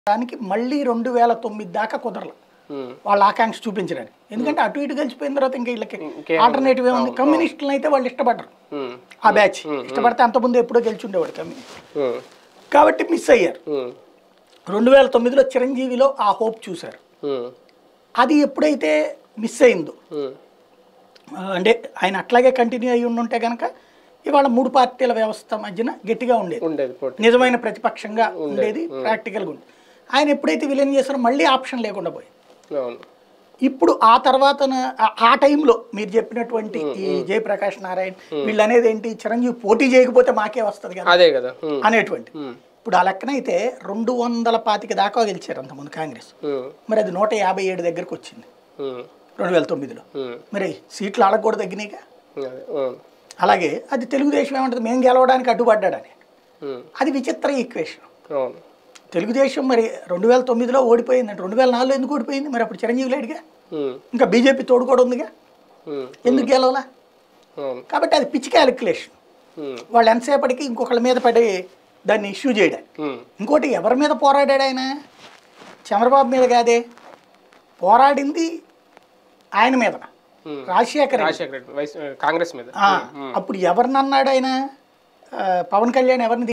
దానికి మళ్ళీ రెండు వేల తొమ్మిది దాకా కుదరల ఉమ్, వాళ్ళ ఆకాంక్ష చూపించడానికి ఎందుకంటే అటు ఇటు కలిసిపోయిన తర్వాత ఇంకా వీళ్ళకి ఇంకేం ఆల్టర్నేటివ్ ఏముంది కమ్యూనిస్టులను అయితే వాళ్ళు ఇష్టపడరు ఉమ్, ఆ బ్యాచ్ ఇష్టపడితే అంతకుముందు ఎప్పుడో గెలిచి ఉండేవాడు కమ్యూనిస్ట్ ఉమ్, కాబట్టి మిస్ అయ్యారు ఉమ్, రెండు వేల తొమ్మిదిలో చిరంజీవిలో ఆ హోప్ చూశారు ఉమ్, అది ఎప్పుడైతే మిస్ అయిందో ఉమ్, ఆ, అంటే ఆయన అట్లాగే కంటిన్యూ అయ్యి ఉండుంటే కనుక ఇవాళ మూడు పార్టీల వ్యవస్థ మధ్యన గట్టిగా ఉండేది ఉండేది పోటీ నిజమైన ప్రతిపక్షంగా ఉండేది ప్రాక్టికల్గా ఉండేది ఆయన ఎప్పుడైతే విలన్ చేశారో మళ్ళీ ఆప్షన్ లేకుండా పోయింది అవును ఇప్పుడు ఆ తర్వాత ఆ టైంలో మీరు చెప్పినటువంటి ఈ జయప్రకాష్ నారాయణ వీళ్ళు అనేది ఏంటి చిరంజీవి పోటీ చేయకపోతే మాకే వస్తుంది కదా అదే కదా ఉమ్, అనేటువంటి ఉమ్, ఇప్పుడు ఆ లెక్కనైతే రెండు వందల పాతిక దాకా గెలిచారు అంతకుముందు కాంగ్రెస్ ఉమ్, మరి అది నూట యాభై ఏడు దగ్గరకు వచ్చింది ఉమ్, రెండు వేల తొమ్మిదిలో ఉమ్, మరి సీట్లు ఆడకు కూడా తగ్గినాయిగా అదే ఉమ్, అలాగే అది తెలుగుదేశం ఏమంటుంది మేము గెలవడానికి అడ్డుపడ్డాడని ఉమ్, అది విచిత్ర ఈక్వేషన్ అవును తెలుగుదేశం మరి రెండు వేల తొమ్మిదిలో ఓడిపోయింది అంటే రెండు వేల నాలుగులో ఎందుకు ఓడిపోయింది మరి అప్పుడు చిరంజీవి లేడుగా ఉమ్, ఇంకా బీజేపీ తోడు కూడా ఉందిగా ఉమ్, ఎందుకు గెలవలా అవును కాబట్టి అది పిచ్చి క్యాలిక్యులేషన్ ఉమ్, వాళ్ళు ఎంతసేపటికి ఇంకొకళ్ళ మీద పడి దాన్ని ఇష్యూ చేయడానికి ఉమ్, ఇంకోటి ఎవరి మీద పోరాడాడు ఆయన చంద్రబాబు మీద కాదే పోరాడింది ఆయన మీద ఉమ్. రాజశేఖర్ రెడ్డి. రాజశేఖర రెడ్డి వైస్ కాంగ్రెస్ మీద ఆ, అప్పుడు ఎవరినన్నాడు ఆయన ఆ, పవన్ కళ్యాణ్ ఎవరిని